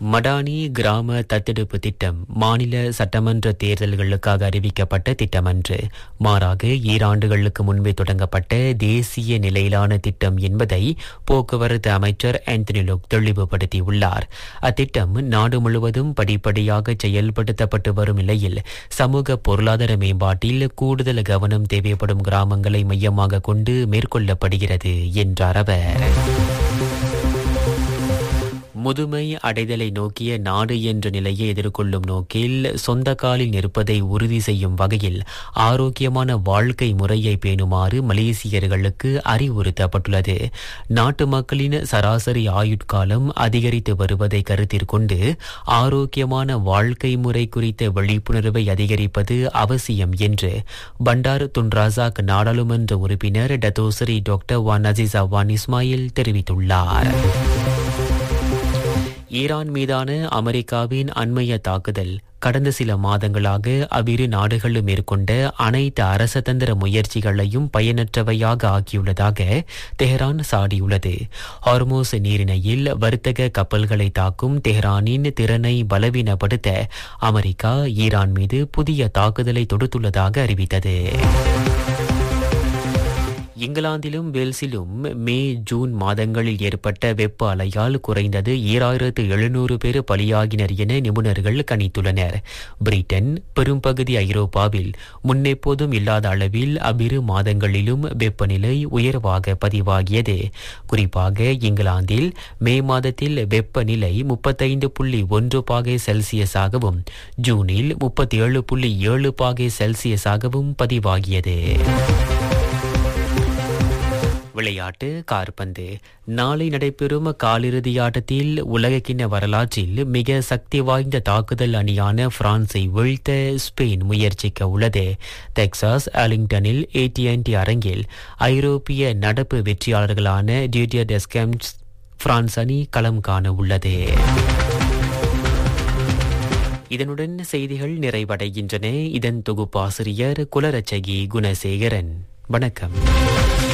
மடானி கிராம தத்தெடுப்பு திட்டம் மாநில சட்டமன்ற தேர்தல்களுக்காக அறிவிக்கப்பட்ட திட்டமன்று மாறாக ஈராண்டுகளுக்கு முன்பே தொடங்கப்பட்ட தேசிய நிலையிலான திட்டம் என்பதை போக்குவரத்து அமைச்சர் ஆந்தனி லோக் தெளிவுபடுத்தியுள்ளார் அத்திட்டம் நாடு முழுவதும் படிப்படியாக செயல்படுத்தப்பட்டு வரும் நிலையில் சமூக பொருளாதார மேம்பாட்டில் கூடுதல் கவனம் தேவைப்படும் கிராமங்களை மையமாக கொண்டு மேற்கொள்ளப்படுகிறது என்றார் அவர் முதுமை அடைதலை நோக்கிய நாடு என்ற நிலையை எதிர்கொள்ளும் நோக்கில் சொந்த காலில் நிற்பதை உறுதி செய்யும் வகையில் ஆரோக்கியமான வாழ்க்கை முறையை பேணுமாறு மலேசியர்களுக்கு அறிவுறுத்தப்பட்டுள்ளது நாட்டு மக்களின் சராசரி ஆயுட்காலம் அதிகரித்து வருவதை கருத்தில் கொண்டு ஆரோக்கியமான வாழ்க்கை முறை குறித்த விழிப்புணர்வை அதிகரிப்பது அவசியம் என்று பண்டார் துன்ராசாக் நாடாளுமன்ற உறுப்பினர் Dato' Sri doctor Wan Azizah Wan Ismail தெரிவித்துள்ளார் ஈரான் மீதான அமெரிக்காவின் அண்மைய தாக்குதல் கடந்த சில மாதங்களாக அவ்விரு நாடுகளும் மேற்கொண்ட அனைத்து அரசதந்திர முயற்சிகளையும் பயனற்றவையாக ஆக்கியுள்ளதாக தெஹ்ரான் சாடியுள்ளது ஹார்மோஸ் நீரிணையில் வர்த்தக கப்பல்களை தாக்கும் தெஹ்ரானின் திறனை பலவீனப்படுத்த அமெரிக்கா ஈரான் மீது புதிய தாக்குதலை தொடுத்துள்ளதாக அறிவித்தது இங்கிலாந்திலும் வேல்ஸிலும் மே ஜூன் மாதங்களில் ஏற்பட்ட வெப்ப அலையால் குறைந்தது ஈராயிரத்து எழுநூறு பேர் பலியாகினர் என நிபுணர்கள் கணித்துள்ளனர் பிரிட்டன் பெரும்பகுதி ஐரோப்பாவில் முன்னெப்போதும் இல்லாத அளவில் அவ்விரு மாதங்களிலும் வெப்பநிலை உயர்வாக பதிவாகியது குறிப்பாக இங்கிலாந்தில் மே மாதத்தில் வெப்பநிலை முப்பத்தைந்து புள்ளி ஒன்று பாகை செல்சியஸாகவும் ஜூனில் முப்பத்தி ஏழு புள்ளி ஏழு பாகை செல்சியஸாகவும் பதிவாகியது விளையாட்டு கார்பந்து நாளை நடைபெறும் காலிறுதி ஆட்டத்தில் உலகக்கிண்ண வரலாற்றில் மிக சக்தி வாய்ந்த தாக்குதல் அணியான பிரான்ஸை வீழ்த்த ஸ்பெயின் முயற்சிக்க உள்ளது டெக்சாஸ் அலிங்டனில் ஏடிஎன்டி அரங்கில் ஐரோப்பிய நடப்பு வெற்றியாளர்களான டியூடியர் டெஸ்கம்ஸ் பிரான்ஸ் அணி களம் காண உள்ளது இதனுடன் செய்திகள் நிறைவடைகின்றன இதன் தொகுப்பாசிரியர் குலரச்சகி குணசேகரன் வணக்கம்